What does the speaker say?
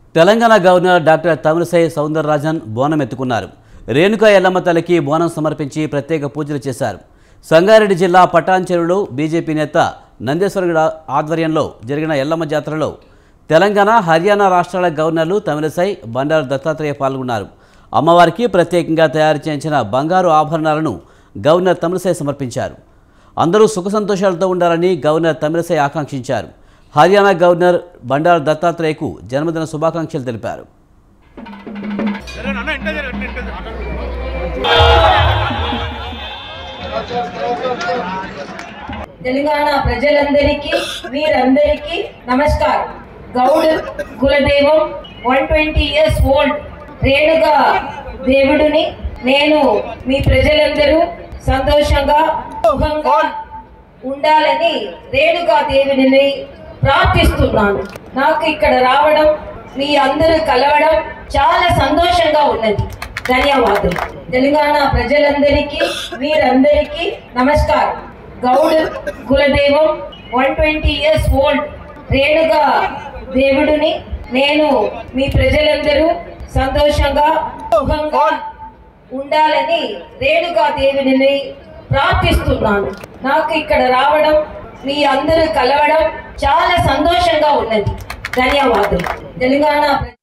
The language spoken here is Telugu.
తెలంగాణ గవర్నర్ డాక్టర్ తమిళసై సౌందరరాజన్ బోనం ఎత్తుకున్నారు రేణుకా ఎల్లమ్మ తల్లికి బోనం సమర్పించి ప్రత్యేక పూజలు చేశారు సంగారెడ్డి జిల్లా పటాన్ చెరువులో బీజేపీ నేత నందేశ్వరుడు ఆధ్వర్యంలో జరిగిన ఎల్లమ్మ జాతరలో తెలంగాణ హర్యానా రాష్ట్రాల గవర్నర్లు తమిళసై బండారు దత్తాత్రేయ పాల్గొన్నారు అమ్మవారికి ప్రత్యేకంగా తయారు చేయించిన బంగారు ఆభరణాలను గవర్నర్ తమిళసై సమర్పించారు అందరూ సుఖ సంతోషాలతో ఉండాలని గవర్నర్ తమిళసై ఆకాంక్షించారు హర్యానా గవర్నర్ బండారు దత్తాత్రేయకు జన్మదిన శుభాకాంక్షలు తెలిపారు తెలంగాణ ప్రజలందరికీ మీరందరికీ నమస్కారం గౌడ్ కులదైవం one twenty years old Renuka దేవుడిని నేను మీ ప్రజలందరూ సంతోషంగా సుఖంగా ఉండాలని రేణుగా దేవుడిని ప్రార్థిస్తున్నాను నాకు ఇక్కడ రావడం మీ అందరూ కలవడం చాలా సంతోషంగా ఉన్నది ధన్యవాదాలు తెలంగాణ ప్రజలందరికీ మీరందరికీ నమస్కారం గౌడ్ కులదైవం one twenty years old Renuka దేవుడిని నేను మీ ప్రజలందరూ సంతోషంగా సుఖంగా ఉండాలని రేణుగా దేవుడిని ప్రార్థిస్తున్నాను నాకు ఇక్కడ రావడం మీ అందరూ కలవడం చాలా సంతోషంగా ఉన్నది ధన్యవాదాలు తెలంగాణ ప్ర-